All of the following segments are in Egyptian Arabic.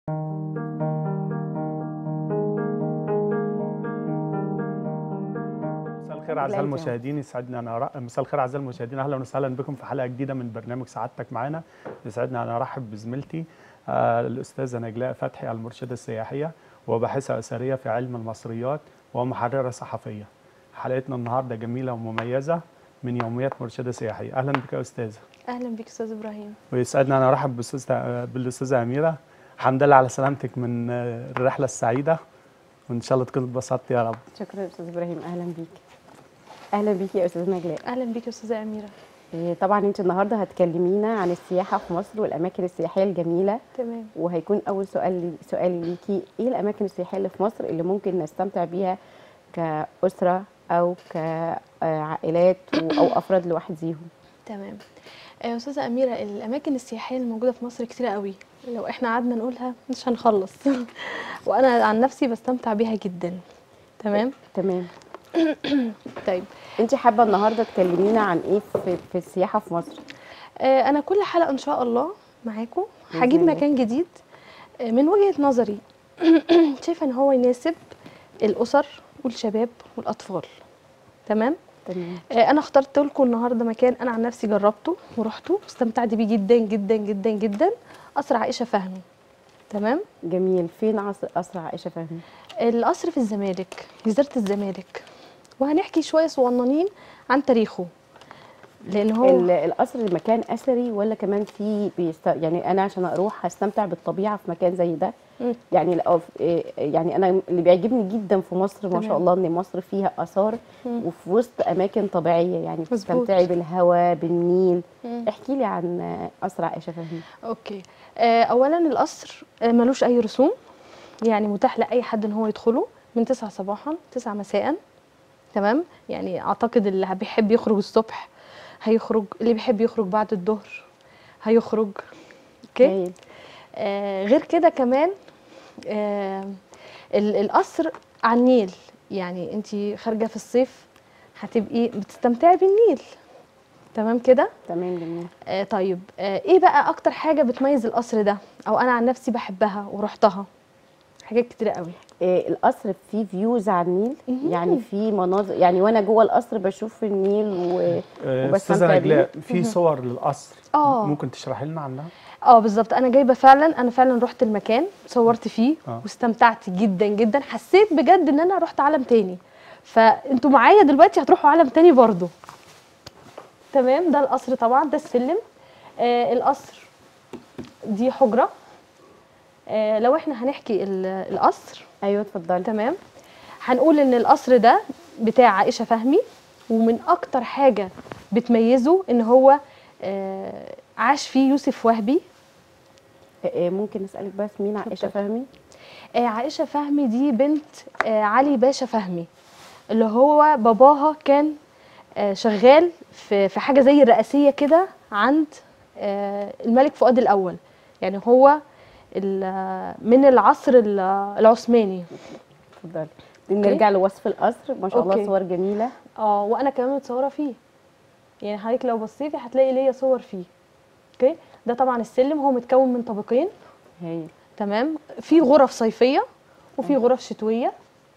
مساء الخير اعزائي المشاهدين يسعدني انا أرا... مساء الخير اعزائي المشاهدين اهلا وسهلا بكم في حلقه جديده من برنامج سعادتك معانا يسعدني ان ارحب بزميلتي آه الاستاذه نجلاء فتحي المرشده السياحيه وباحثه اثريه في علم المصريات ومحرره صحفيه حلقتنا النهارده جميله ومميزه من يوميات مرشده سياحيه اهلا بك يا استاذه اهلا بك استاذ ابراهيم ويسعدني انا ارحب بالاستاذه بالاستاذه اميره الحمد لله على سلامتك من آه، الرحله السعيده وان شاء الله تكون اتبسطت يا رب شكرا يا استاذ ابراهيم اهلا بيك اهلا بيك يا استاذه نجلاء اهلا بك يا استاذه اميره إيه، طبعا انت النهارده هتكلمينا عن السياحه في مصر والاماكن السياحيه الجميله تمام وهيكون اول سؤال لي- سؤالي ليكي ايه الاماكن السياحيه اللي في مصر اللي ممكن نستمتع بيها كاسره او كعائلات و- او افراد لوحديهم تمام آه، استاذه اميره الاماكن السياحيه الموجوده في مصر كتيره قوي لو احنا قعدنا نقولها مش هنخلص وانا عن نفسي بستمتع بيها جدا تمام تمام طيب انت حابه النهارده تكلمينا عن ايه في, في السياحه في مصر آه، انا كل حلقه ان شاء الله معاكم بإذن هجيب الله. مكان جديد آه، من وجهه نظري شايفه ان هو يناسب الاسر والشباب والاطفال تمام تمام آه، انا اخترت لكم النهارده مكان انا عن نفسي جربته ورحته واستمتعت بيه جدا جدا جدا جدا قصر عائشه فهمي تمام جميل فين عصر اسرع عائشه فهمي القصر في الزمالك جزيره الزمالك وهنحكي شويه صغننين عن تاريخه لان هو ال- القصر مكان اثري ولا كمان في بيست... يعني انا عشان اروح هستمتع بالطبيعه في مكان زي ده مم. يعني لو في- إيه، يعني انا اللي بيعجبني جدا في مصر ما شاء تمام. الله ان مصر فيها اثار مم. وفي وسط اماكن طبيعيه يعني مظبوط. بتستمتعي بالهواء بالنيل مم. احكي لي عن آه، قصر عائشه فهمي اوكي آه، اولا القصر آه، ملوش اي رسوم يعني متاح لاي حد ان هو يدخله من 9 صباحا 9 مساء تمام يعني اعتقد اللي بيحب يخرج الصبح هيخرج اللي بيحب يخرج بعد الظهر هيخرج اوكي جميل. آه غير كده كمان آه ال- القصر على النيل يعني انت خارجه في الصيف هتبقي بتستمتعي بالنيل تمام كده تمام جميل آه طيب آه ايه بقى اكتر حاجه بتميز القصر ده او انا عن نفسي بحبها ورحتها حاجات كتيره قوي إيه القصر فيه فيوز على النيل مهم. يعني في مناظر يعني وانا جوه القصر بشوف النيل و... آه، وبستمتع استاذه بيه. نجلاء في صور للقصر آه. ممكن تشرحي لنا عنها اه بالظبط انا جايبه فعلا انا فعلا رحت المكان صورت فيه آه. واستمتعت جدا جدا حسيت بجد ان انا رحت عالم تاني فانتوا معايا دلوقتي هتروحوا عالم تاني برضو تمام ده القصر طبعا ده السلم آه القصر دي حجره آه لو احنا هنحكي ال- القصر ايوه اتفضلي تمام هنقول ان القصر ده بتاع عائشه فهمي ومن اكتر حاجه بتميزه ان هو آه عاش فيه يوسف وهبي إيه ممكن اسالك بس مين عائشه اتفضلي. فهمي آه عائشه فهمي دي بنت آه علي باشا فهمي اللي هو باباها كان آه شغال في في حاجه زي الرئاسيه كده عند آه الملك فؤاد الاول يعني هو ال- من العصر ال- العثماني اتفضلي نرجع لوصف القصر ما شاء الله أوكي. صور جميله اه وانا كمان متصوره فيه يعني حضرتك لو بصيتي هتلاقي ليا صور فيه اوكي ده طبعا السلم هو متكون من طابقين هايل تمام في غرف صيفيه وفي غرف شتويه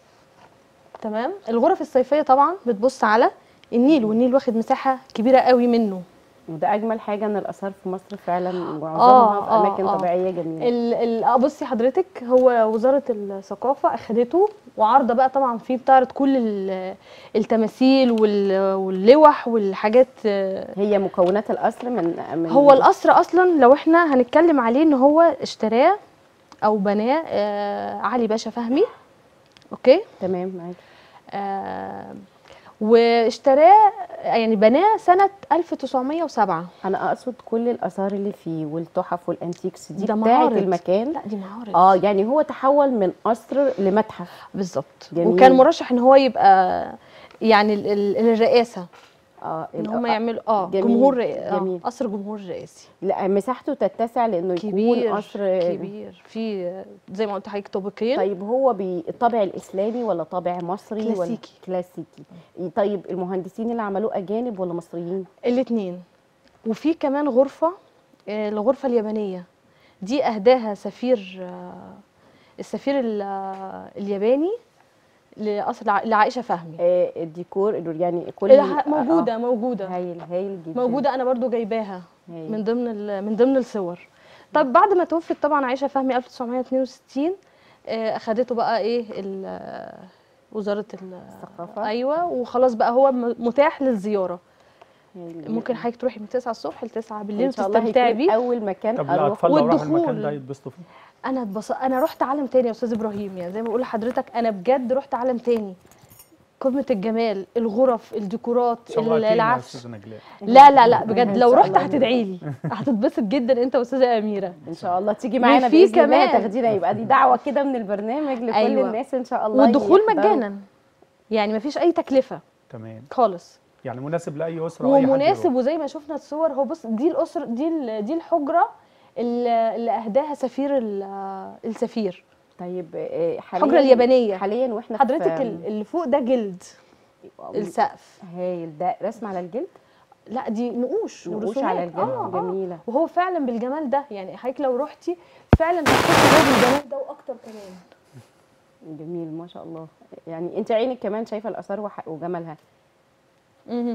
تمام الغرف الصيفيه طبعا بتبص على النيل والنيل واخد مساحه كبيره قوي منه وده اجمل حاجه ان الاثار في مصر فعلا معظمها آه، في آه، اماكن آه. طبيعيه جميله ال ال اه بصي حضرتك هو وزاره الثقافه اخدته وعارضه بقى طبعا فيه بتعرض كل ال- التماثيل وال- واللوح والحاجات آه، هي مكونات القصر من, من هو القصر اصلا لو احنا هنتكلم عليه ان هو اشتراه او بناه آه علي باشا فهمي اوكي تمام معاكي آه واشتراه يعني بناه سنه 1907 انا اقصد كل الاثار اللي فيه والتحف والانتيكس دي ده بتاعه معارض. المكان لا دي معارض اه يعني هو تحول من قصر لمتحف بالظبط جميل. وكان مرشح ان هو يبقى يعني ال- ال- الرئاسه اه ان ال- هم آه، يعملوا اه جميل، جمهور رئ- آه جميل. قصر جمهور رئاسي لا مساحته تتسع لانه يكون كبير قصر كبير في زي ما قلت لحضرتك طابقين طيب هو بالطابع الاسلامي ولا طابع مصري ولا كلاسيكي. كلاسيكي طيب المهندسين اللي عملوه اجانب ولا مصريين الاثنين وفي كمان غرفه آه، الغرفه اليابانيه دي اهداها سفير آه، السفير ال- آه، الياباني لقصر الع- لعائشه فهمي آه، الديكور اللي يعني كل الح- موجوده آه، موجوده هايل هايل جدا موجوده انا برضو جايباها هايل. من ضمن ال- من ضمن الصور طب بعد ما توفت طبعا عائشه فهمي 1962 آه، اخدته بقى ايه ال- آه، وزاره ال- الثقافة. ايوه وخلاص بقى هو م- متاح للزياره هايل. ممكن حضرتك تروحي من 9 الصبح ل 9 بالليل ان شاء الله وتستمتعي هيكون بيه اول مكان طب اروح الاطفال لو راحوا المكان والدخول. ده يتبسطوا فيه انا اتبص... انا رحت عالم تاني يا استاذ ابراهيم يعني زي ما بقول لحضرتك انا بجد رحت عالم تاني قمه الجمال الغرف الديكورات شوقتينا يا العفش استاذه نجلاء لا لا لا بجد إن لو شاء رحت الله. هتدعي لي هتتبسط جدا انت واستاذه اميره ان شاء الله تيجي معانا وفي باذن الله كمان- تاخدينا يبقى دي دعوه كده من البرنامج لكل أيوة. الناس ان شاء الله والدخول يحضروا. مجانا يعني مفيش اي تكلفه تمام خالص يعني مناسب لاي اسره واي حد ومناسب يروح. وزي ما شفنا الصور هو بص دي الاسر دي ال- دي الحجره اللي اللي اهداها سفير ال- السفير طيب آه، حاليا الحجره اليابانيه حاليا واحنا في- حضرتك ال- اللي فوق ده جلد السقف هايل ده رسم على الجلد لا دي نقوش نقوش ورسومات. على الجلد آه آه. جميله وهو فعلا بالجمال ده يعني حضرتك لو رحتي فعلا هتحسي هو بالجمال ده واكتر كمان جميل ما شاء الله يعني انت عينك كمان شايفه الاثار وح- وجمالها مهم.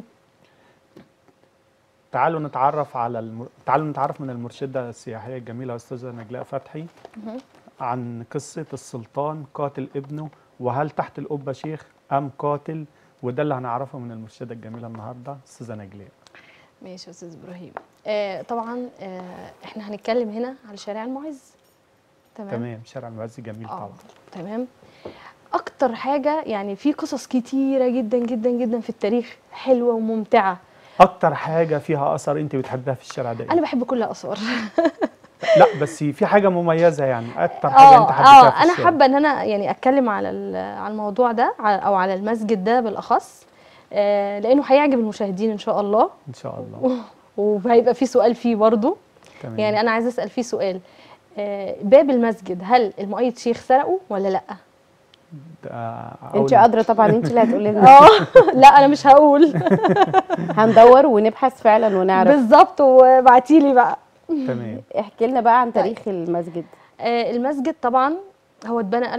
تعالوا نتعرف على الم... تعالوا نتعرف من المرشده السياحيه الجميله استاذه نجلاء فتحي مهم. عن قصه السلطان قاتل ابنه وهل تحت القبه شيخ ام قاتل وده اللي هنعرفه من المرشده الجميله النهارده استاذه نجلاء ماشي يا استاذ ابراهيم آه طبعا آه احنا هنتكلم هنا على شارع المعز تمام تمام شارع المعز جميل اه طبعا تمام اكتر حاجه يعني في قصص كتيره جدا جدا جدا في التاريخ حلوه وممتعه اكتر حاجه فيها اثر انت بتحبها في الشارع ده إيه؟ انا بحب كل الاثار لا بس في حاجه مميزه يعني اكتر حاجه انت اه حبيتها اه في انا الشارع. حابه ان انا يعني اتكلم على ال- على الموضوع ده ع- او على المسجد ده بالاخص آه لانه هيعجب المشاهدين ان شاء الله ان شاء الله وهيبقى في سؤال فيه برضه تمام يعني انا عايزه اسال فيه سؤال آه باب المسجد هل المؤيد شيخ سرقه ولا لا انت ادرى طبعا انت اللي هتقولي لنا اه لا انا مش هقول هندور ونبحث فعلا ونعرف بالظبط وابعتي لي بقى تمام احكي لنا بقى عن تاريخ المسجد آه المسجد طبعا هو اتبنى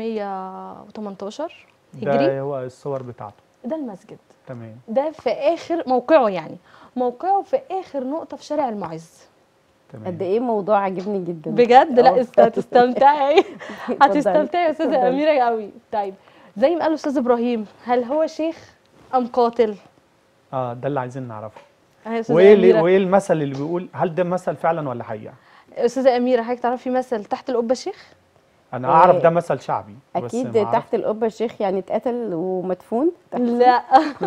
1818 هجري ده هو الصور بتاعته ده المسجد تمام ده في اخر موقعه يعني موقعه في اخر نقطه في شارع المعز قد تمام ايه موضوع عجبني جدا بجد اه. لا است- هتستمتعي اتفضلي. هتستمتعي يا استاذه اتفضلي. اميره قوي طيب زي ما قال الاستاذ ابراهيم هل هو شيخ ام قاتل اه ده اللي عايزين نعرفه أهي يا استاذه وايه اللي اميره وايه المثل اللي بيقول هل ده مثل فعلا ولا حقيقه استاذه اميره حضرتك تعرفي مثل تحت القبه شيخ انا اعرف إيه، ده مثل شعبي بس اكيد ما أعرف- تحت القبه الشيخ يعني اتقتل ومدفون تحت, لا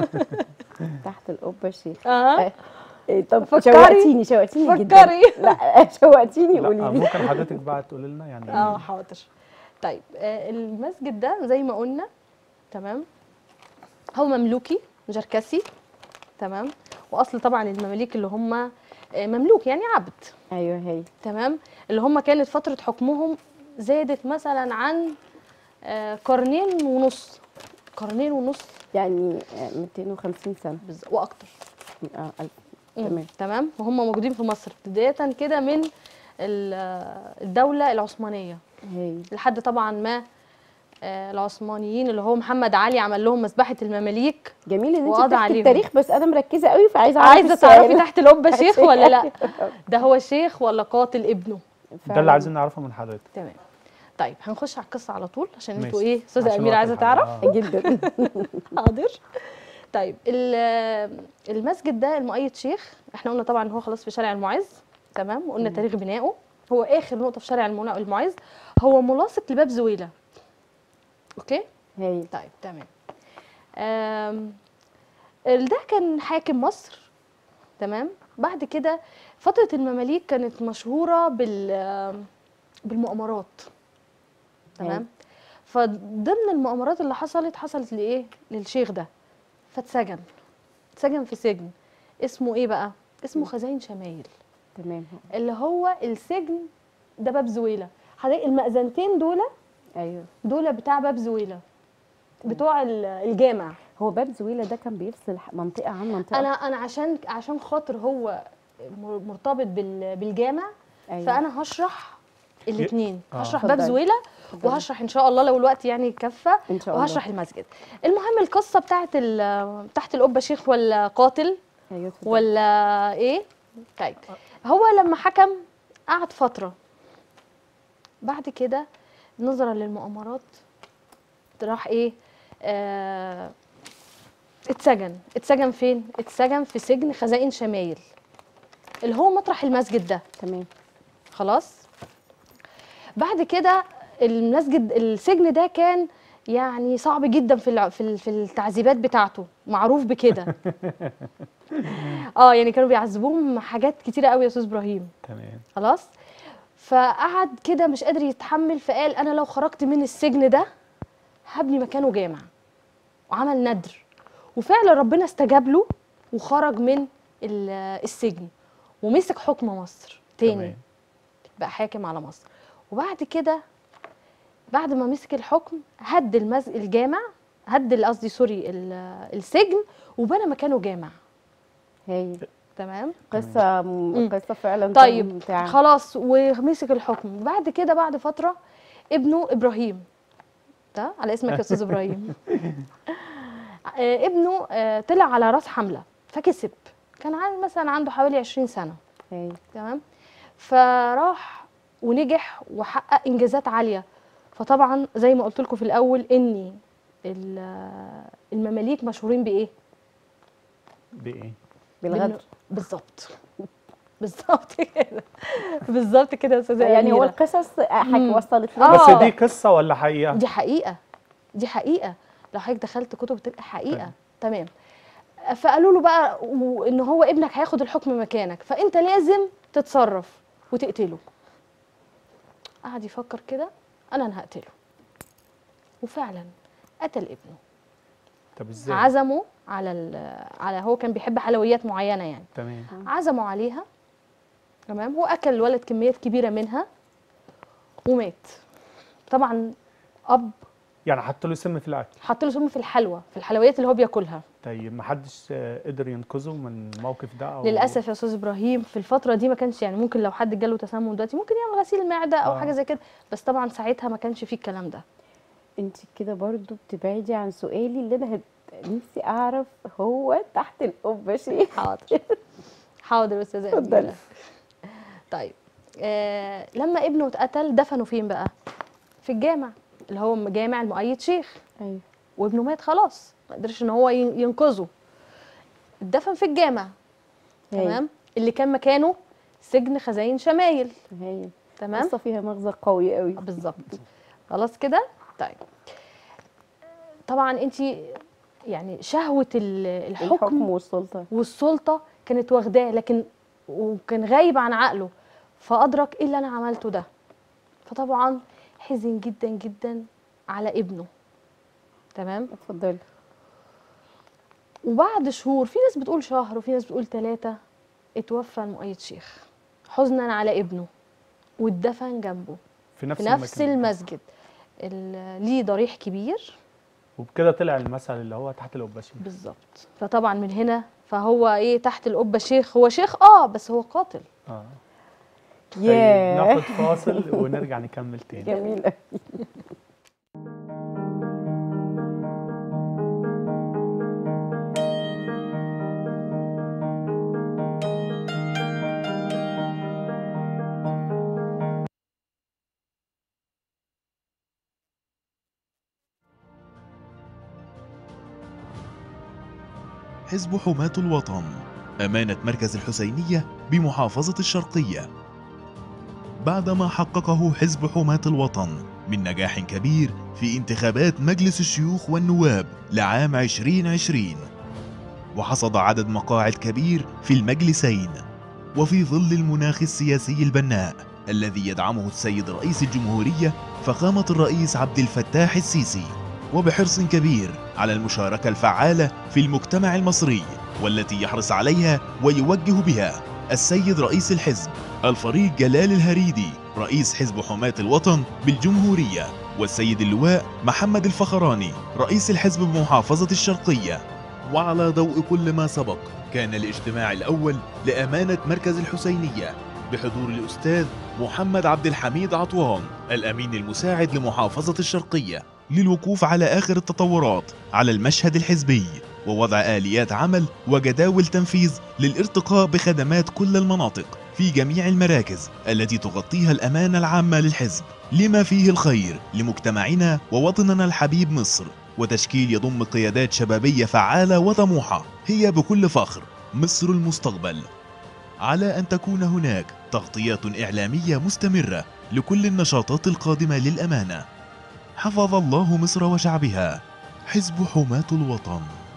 تحت القبه الشيخ اه إيه، طب فكري. شوقتيني شوقتيني جدا فكري لا شوقتيني لا قولي لي ممكن حضرتك بقى تقولي لنا يعني اه حاضر طيب آه المسجد ده زي ما قلنا تمام هو مملوكي جركسي تمام واصل طبعا المماليك اللي هم آه، مملوك يعني عبد ايوه هي تمام اللي هم كانت فتره حكمهم زادت مثلا عن آه، قرنين ونص قرنين ونص يعني آه، 250 سنه بز- واكتر اه ألف. مم. تمام. تمام وهم موجودين في مصر بدايه كده من ال- آه، الدوله العثمانيه هي لحد طبعا ما آه، العثمانيين اللي هو محمد علي عمل لهم مذبحه المماليك جميل ان انت وقضى بتحكي عليهم. التاريخ بس انا مركزه قوي فعايزه اعرف عايزه السؤال. تعرفي تحت القبه شيخ ولا لا ده هو شيخ ولا قاتل ابنه ده فعلاً. اللي عايزين نعرفه من حضرتك تمام طيب هنخش على القصه على طول عشان انتوا ماشي. ايه استاذه عشان اميره وقت عايزه الحلقة. تعرف آه. جدا حاضر طيب ال- المسجد ده المؤيد شيخ احنا قلنا طبعا هو خلاص في شارع المعز تمام وقلنا تاريخ بنائه هو اخر نقطه في شارع المنا- المعز هو ملاصق لباب زويله اوكي هي طيب تمام آم، ال- ده كان حاكم مصر تمام بعد كده فترة المماليك كانت مشهورة بال آم، بالمؤامرات تمام فضمن المؤامرات اللي حصلت حصلت لإيه للشيخ ده فاتسجن اتسجن في سجن اسمه ايه بقى اسمه خزائن شمايل تمام اللي هو السجن ده باب زويلة حضرتك المأذنتين دول ايوه دول بتاع باب زويلة بتوع ال- الجامع هو باب زويله ده كان بيفصل ح- منطقه عن منطقه انا انا عشان عشان خاطر هو مر- مرتبط بال- بالجامع أيوة. فانا هشرح الاثنين آه. هشرح باب اتفضلي. زويله اتفضلي. وهشرح ان شاء الله لو الوقت يعني كفى ان شاء الله وهشرح المسجد المهم القصه بتاعت ال- بتاعت القبه شيخ ولا قاتل ايوه اتفضلي. ولا ايه طيب هو لما حكم قعد فتره بعد كده نظرا للمؤامرات راح ايه آه اتسجن اتسجن فين اتسجن في سجن خزائن شمايل اللي هو مطرح المسجد ده تمام خلاص بعد كده المسجد السجن ده كان يعني صعب جدا في الع- في ال- في التعذيبات بتاعته معروف بكده اه يعني كانوا بيعذبوهم حاجات كتيره قوي يا استاذ ابراهيم تمام خلاص فقعد كده مش قادر يتحمل فقال انا لو خرجت من السجن ده هبني مكانه جامع وعمل ندر وفعلا ربنا استجاب له وخرج من ال- السجن ومسك حكم مصر تاني تمام. بقى حاكم على مصر وبعد كده بعد ما مسك الحكم هد المز... الجامع هد ال- قصدي سوري ال- السجن وبنى مكانه جامع هاي تمام قصه مم. قصه فعلا طيب ممتعه خلاص ومسك الحكم بعد كده بعد فتره ابنه ابراهيم ده على اسمك يا استاذ ابراهيم آه، ابنه آه، طلع على راس حمله فكسب كان عن مثلا عنده حوالي 20 سنه هاي تمام فراح ونجح وحقق انجازات عاليه فطبعا زي ما قلت لكم في الاول ان ال- المماليك مشهورين بايه بايه بالغدر بإنه- بالظبط بالظبط كده بالظبط كده يا استاذه يعني هو أميرة. القصص حك مم. وصلت آه. لنا بس دي قصه ولا حقيقه دي حقيقه دي حقيقه لو حضرتك دخلت كتب تلقى حقيقه تمام فقالوا له بقى و- ان هو ابنك هياخد الحكم مكانك فانت لازم تتصرف وتقتله قعد يفكر كده انا انا هقتله وفعلا قتل ابنه طب ازاي عزمه على ال- على هو كان بيحب حلويات معينه يعني تمام عزموا عليها تمام واكل الولد كميات كبيره منها ومات طبعا اب يعني حط له سم في الاكل حط له سم في الحلوى في الحلويات اللي هو بياكلها طيب ما حدش آه، قدر ينقذه من الموقف ده او للاسف يا استاذ ابراهيم في الفتره دي ما كانش يعني ممكن لو حد جاله تسمم دلوقتي ممكن يعمل غسيل معده او آه. حاجه زي كده بس طبعا ساعتها ما كانش فيه الكلام ده انت كده برضو بتبعدي عن سؤالي اللي انا هد... نفسي اعرف هو تحت القبه شيء حاضر حاضر يا استاذه اتفضلي. أميرة. طيب آه لما ابنه اتقتل دفنوا فين بقى في الجامع اللي هو جامع المؤيد شيخ ايوه وابنه مات خلاص ما قدرش ان هو ين- ينقذه اتدفن في الجامع هاي. تمام اللي كان مكانه سجن خزاين شمايل هي تمام قصه فيها مغزى قوي قوي بالظبط خلاص كده طيب طبعا انت يعني شهوه ال- الحكم الحكم والسلطه والسلطه كانت واخداه لكن وكان غايب عن عقله فادرك ايه اللي انا عملته ده فطبعا حزن جدا جدا على ابنه تمام اتفضلي وبعد شهور في ناس بتقول شهر وفي ناس بتقول ثلاثة اتوفى المؤيد شيخ حزنا على ابنه واتدفن جنبه في نفس في نفس المكان. المسجد ال- ليه ضريح كبير وبكده طلع المثل اللي هو تحت القباشين بالظبط فطبعا من هنا فهو ايه تحت القبه شيخ هو شيخ اه بس هو قاتل اه طيب ياه ناخد فاصل ونرجع نكمل تاني جميل قوي. حزب حماة الوطن أمانة مركز الحسينية بمحافظة الشرقية بعدما حققه حزب حماة الوطن من نجاح كبير في انتخابات مجلس الشيوخ والنواب لعام 2020 وحصد عدد مقاعد كبير في المجلسين وفي ظل المناخ السياسي البناء الذي يدعمه السيد رئيس الجمهورية فخامة الرئيس عبد الفتاح السيسي وبحرص كبير على المشاركة الفعالة في المجتمع المصري والتي يحرص عليها ويوجه بها السيد رئيس الحزب الفريق جلال الهريدي رئيس حزب حماة الوطن بالجمهورية والسيد اللواء محمد الفخراني رئيس الحزب بمحافظة الشرقية وعلى ضوء كل ما سبق كان الاجتماع الأول لأمانة مركز الحسينية بحضور الأستاذ محمد عبد الحميد عطوان الأمين المساعد لمحافظة الشرقية للوقوف على آخر التطورات على المشهد الحزبي ووضع آليات عمل وجداول تنفيذ للارتقاء بخدمات كل المناطق في جميع المراكز التي تغطيها الأمانة العامة للحزب لما فيه الخير لمجتمعنا ووطننا الحبيب مصر وتشكيل يضم قيادات شبابية فعالة وطموحة هي بكل فخر مصر المستقبل على أن تكون هناك تغطيات إعلامية مستمرة لكل النشاطات القادمة للأمانة حفظ الله مصر وشعبها حزب حماة الوطن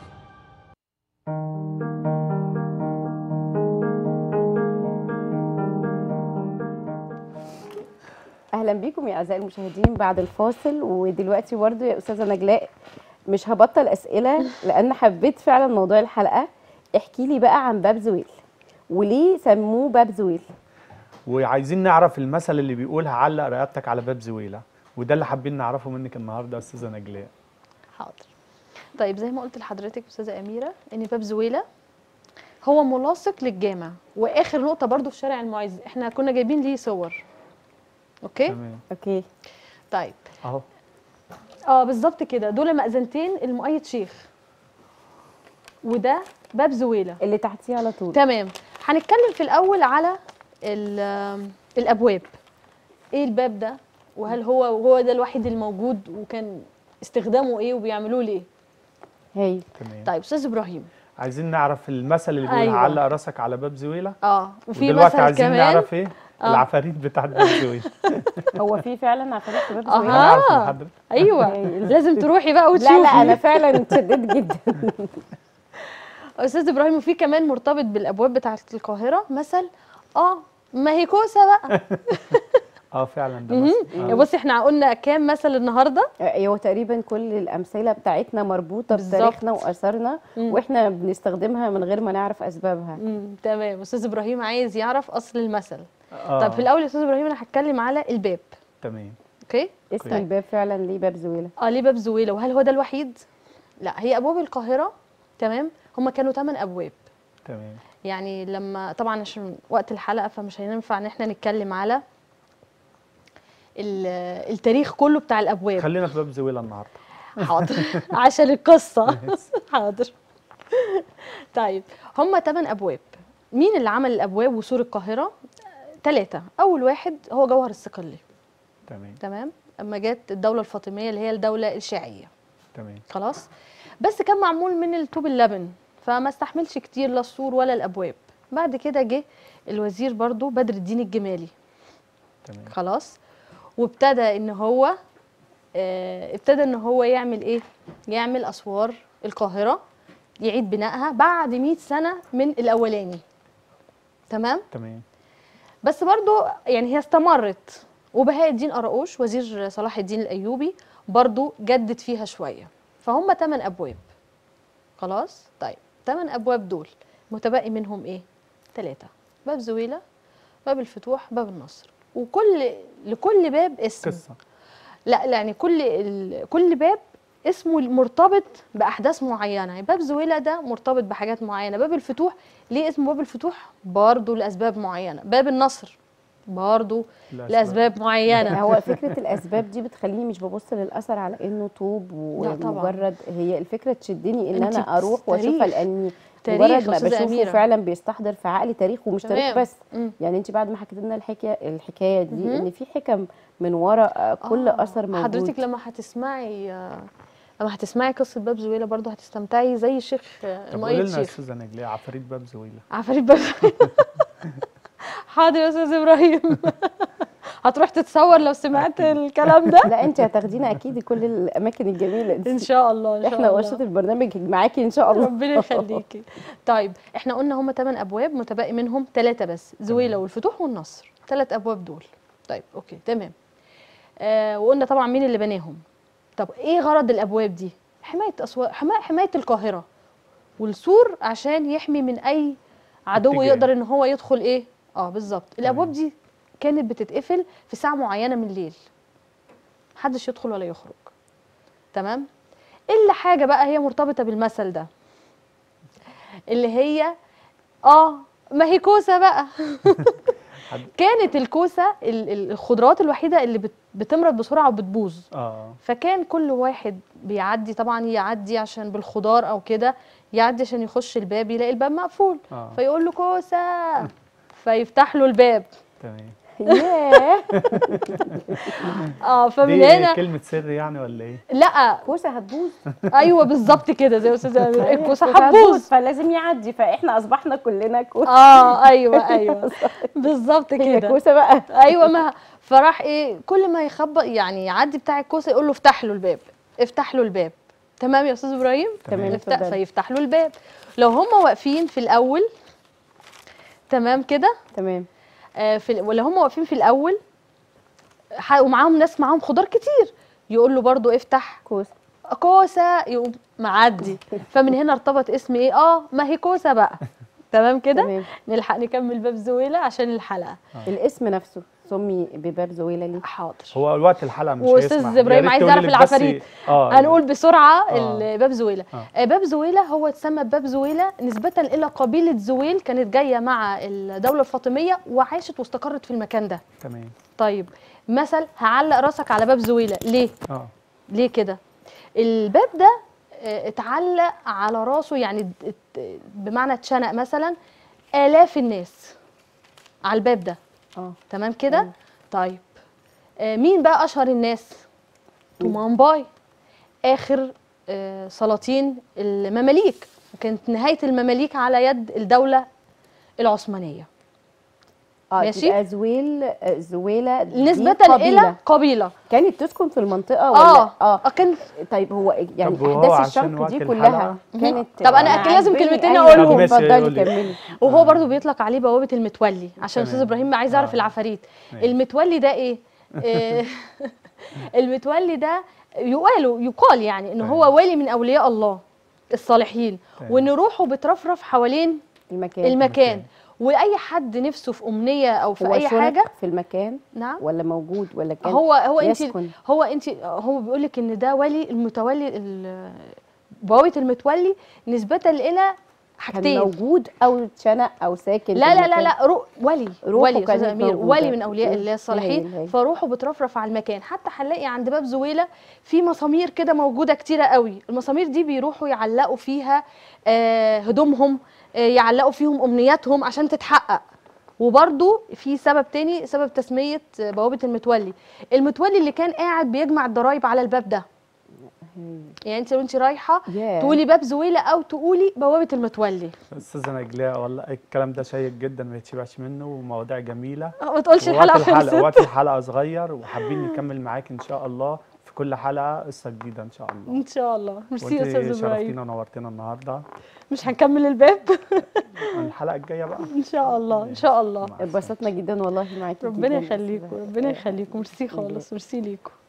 اهلا بيكم يا اعزائي المشاهدين بعد الفاصل ودلوقتي برضو يا استاذه نجلاء مش هبطل اسئله لان حبيت فعلا موضوع الحلقه احكي لي بقى عن باب زويل وليه سموه باب زويل وعايزين نعرف المثل اللي بيقول هعلق رقبتك على باب زويله وده اللي حابين نعرفه منك النهارده يا استاذه نجلاء حاضر طيب زي ما قلت لحضرتك استاذه اميره ان باب زويله هو ملاصق للجامع واخر نقطه برضو في شارع المعز احنا كنا جايبين ليه صور اوكي تمام اوكي طيب اهو اه بالظبط كده دول مأذنتين المؤيد شيخ وده باب زويله اللي تحتيه على طول تمام هنتكلم في الاول على ال- الابواب ايه الباب ده وهل هو هو ده الوحيد الموجود وكان استخدامه ايه وبيعملوه ليه هايل تمام طيب استاذ ابراهيم عايزين نعرف المثل اللي بيقول أيوة. هعلق راسك على باب زويله اه وفي ودلوقتي مثل عايزين كمان نعرف ايه آه. العفاريت بتاعت باب زويله هو في فعلا عفاريت في باب أها. زويل انا عارف من حضرتك ايوه هايل. لازم تروحي بقى وتشوفي لا لا انا فعلا اتشددت جدا استاذ ابراهيم وفي كمان مرتبط بالابواب بتاعه القاهره مثل اه ما هي كوسه بقى اه فعلا ده مهم. مثل يا آه. بصي احنا قلنا كام مثل النهارده هو تقريبا كل الامثله بتاعتنا مربوطه بالظبط. بتاريخنا واثارنا مم. واحنا بنستخدمها من غير ما نعرف اسبابها مم. تمام استاذ ابراهيم عايز يعرف اصل المثل آه. طب في الاول يا استاذ ابراهيم انا هتكلم على الباب تمام اوكي اسم أوكي. الباب فعلا ليه باب زويله اه ليه باب زويله وهل هو ده الوحيد لا هي ابواب القاهره تمام هم كانوا 8 ابواب تمام يعني لما طبعا عشان وقت الحلقه فمش هينفع ان احنا نتكلم على ال- التاريخ كله بتاع الابواب خلينا في باب زويله النهارده حاضر عشان القصه حاضر طيب هم 8 ابواب مين اللي عمل الابواب وسور القاهره ثلاثه اول واحد هو جوهر الصقلي تمام تمام اما جت الدوله الفاطميه اللي هي الدوله الشيعيه تمام خلاص بس كان معمول من الطوب اللبن فما استحملش كتير لا السور ولا الابواب بعد كده جه الوزير برضو بدر الدين الجمالي تمام خلاص وابتدى ان هو آه، ابتدى ان هو يعمل ايه يعمل اسوار القاهره يعيد بنائها بعد 100 سنه من الاولاني تمام تمام بس برضو يعني هي استمرت وبهاء الدين قراقوش وزير صلاح الدين الايوبي برضو جدد فيها شويه فهم 8 ابواب خلاص طيب 8 ابواب دول متبقي منهم ايه ثلاثه باب زويله باب الفتوح باب النصر وكل لكل باب اسم قصه لا لا يعني كل ال... كل باب اسمه مرتبط باحداث معينه يعني باب زويله ده مرتبط بحاجات معينه باب الفتوح ليه اسمه باب الفتوح برضه لاسباب معينه باب النصر برضه الأسباب. لاسباب معينه هو فكره الاسباب دي بتخليني مش ببص للاثر على انه طوب لا طبعاً. ومجرد هي الفكره تشدني ان أنت انا اروح واشوفها تاريخ. لاني تاريخ مجرد يا ما أستاذة بشوفه أميرة. فعلا بيستحضر في عقلي تاريخ ومش تاريخ تمام. بس مم. يعني انت بعد ما حكيت لنا الحكايه الحكايه دي مهم. ان في حكم من وراء كل آه، اثر موجود حضرتك لما هتسمعي آه، لما هتسمعي قصه باب زويله برضه هتستمتعي زي الشيخ آه، طب قولي المؤيد لنا يا شيخ استاذه نجلاء عفاريت باب زويله عفاريت باب حاضر يا استاذ ابراهيم هتروح تتصور لو سمعت الكلام ده لا انت هتاخدينا اكيد كل الاماكن الجميله دي ان شاء الله ان شاء احنا الله ورشه البرنامج معاكي ان شاء الله ربنا يخليكي طيب احنا قلنا هم 8 ابواب متبقي منهم ثلاثه بس زويله والفتوح والنصر ثلاث ابواب دول طيب اوكي تمام آه وقلنا طبعا مين اللي بناهم طب ايه غرض الابواب دي حمايه اسواق حما- حمايه القاهره والسور عشان يحمي من اي عدو اتجاه. يقدر ان هو يدخل ايه اه بالظبط الابواب تمام. دي كانت بتتقفل في ساعه معينه من الليل محدش يدخل ولا يخرج تمام الا حاجه بقى هي مرتبطه بالمثل ده اللي هي اه ما هي كوسه بقى حد كانت الكوسه ال- ال- الخضروات الوحيده اللي بت- بتمرض بسرعه وبتبوظ اه فكان كل واحد بيعدي طبعا يعدي عشان بالخضار او كده يعدي عشان يخش الباب يلاقي الباب مقفول اه فيقول له كوسه فيفتح له الباب تمام ياه اه فمن دي هنا كلمه سر يعني ولا ايه لا كوسه هتبوظ ايوه بالظبط كده زي استاذه امير الكوسه كوسة هتبوظ فلازم يعدي فاحنا اصبحنا كلنا كوسه اه ايوه ايوه بالظبط هي كده كوسه بقى ايوه ما فراح ايه كل ما يخبط يعني يعدي بتاع الكوسه يقول له افتح له الباب افتح له الباب تمام يا استاذ ابراهيم تمام يفتح اتفضلي. فيفتح له الباب لو هم واقفين في الاول تمام كده تمام آه في ال- ولا هم واقفين في الاول ح- ومعاهم ناس معاهم خضار كتير يقول له برضو افتح كوسه كوسه يقوم معدي فمن هنا ارتبط اسم ايه اه ما هي كوسه بقى تمام كده تمام نلحق نكمل باب زويله عشان الحلقه الاسم نفسه سمي بباب زويله ليه حاضر هو الوقت الحلقه مش وأستاذ هيسمح. يا إبراهيم ريت عايز تقولي يعرف لك بس- العفاريت. اه هنقول بسرعه آه. ال- باب زويله آه. آه. باب زويله هو اتسمى باب زويله نسبه الى قبيله زويل كانت جايه مع الدوله الفاطميه وعاشت واستقرت في المكان ده تمام طيب مثل هعلق راسك على باب زويله ليه اه ليه كده الباب ده آه، اتعلق على راسه يعني ات- بمعنى اتشنق مثلا آلاف الناس على الباب ده اه تمام كده أيوة. طيب آه، مين بقى اشهر الناس تومان باي اخر آه، سلاطين المماليك وكانت نهايه المماليك على يد الدوله العثمانيه اه ماشي. تبقى زويل آه، زويله دي نسبه قبيلة. الى قبيله كانت تسكن في المنطقه ولا اه اه اه كان طيب هو يعني طب وهو احداث عشان الشنق وقت دي الحلقة؟ كلها كانت طب أنا أكيد لازم عاجبني. كلمتين أيوة، أقولهم. طب ماشي، اتفضلي قولي. كملي وهو آه. برضو بيطلق عليه بوابه المتولي عشان تمام. استاذ ابراهيم عايز يعرف آه. العفاريت ماشي. المتولي ده ايه آه، المتولي ده يقال يقال يعني ان هو تمام. والي من اولياء الله الصالحين تمام. وان روحه بترفرف حوالين المكان المكان المكان. واي حد نفسه في امنيه او في هو اي شنق حاجه في المكان نعم ولا موجود ولا كان هو هو انت يسكن هو انت هو بيقول لك ان ده ولي المتولي ال- بوابه المتولي نسبه الى كان حاجتين موجود او اتشنق او ساكن في لا لا لا المكان؟ لا رو ولي روحه ولي يا كانت استاذ امير موجودة. ولي من اولياء مم. الله هايل، الصالحين هايل. فروحه بترفرف على المكان حتى هنلاقي عند باب زويله في مسامير كده موجوده كتيره قوي المسامير دي بيروحوا يعلقوا فيها آه هدومهم آه يعلقوا فيهم امنياتهم عشان تتحقق وبرده في سبب تاني سبب تسميه آه، بوابه المتولي المتولي اللي كان قاعد بيجمع الضرايب على الباب ده يعني انت وانت رايحه ياه. تقولي باب زويله او تقولي بوابه المتولي استاذه نجلاء والله الكلام ده شيق جدا ما يتشبعش منه ومواضيع جميله ما تقولش وقت الحلقه الحلقه خلصت وقت الحلقه صغير وحابين نكمل معاك ان شاء الله في كل حلقه قصه جديده ان شاء الله ان شاء الله ميرسي يا وانت استاذ ابراهيم شرفتينا ونورتينا النهارده مش هنكمل الباب الحلقه الجايه بقى ان شاء الله ان شاء الله مع السلامة. اتبسطنا جدا والله معاكي ربنا جداً. يخليكم ربنا يخليكم ميرسي خالص ميرسي ليكم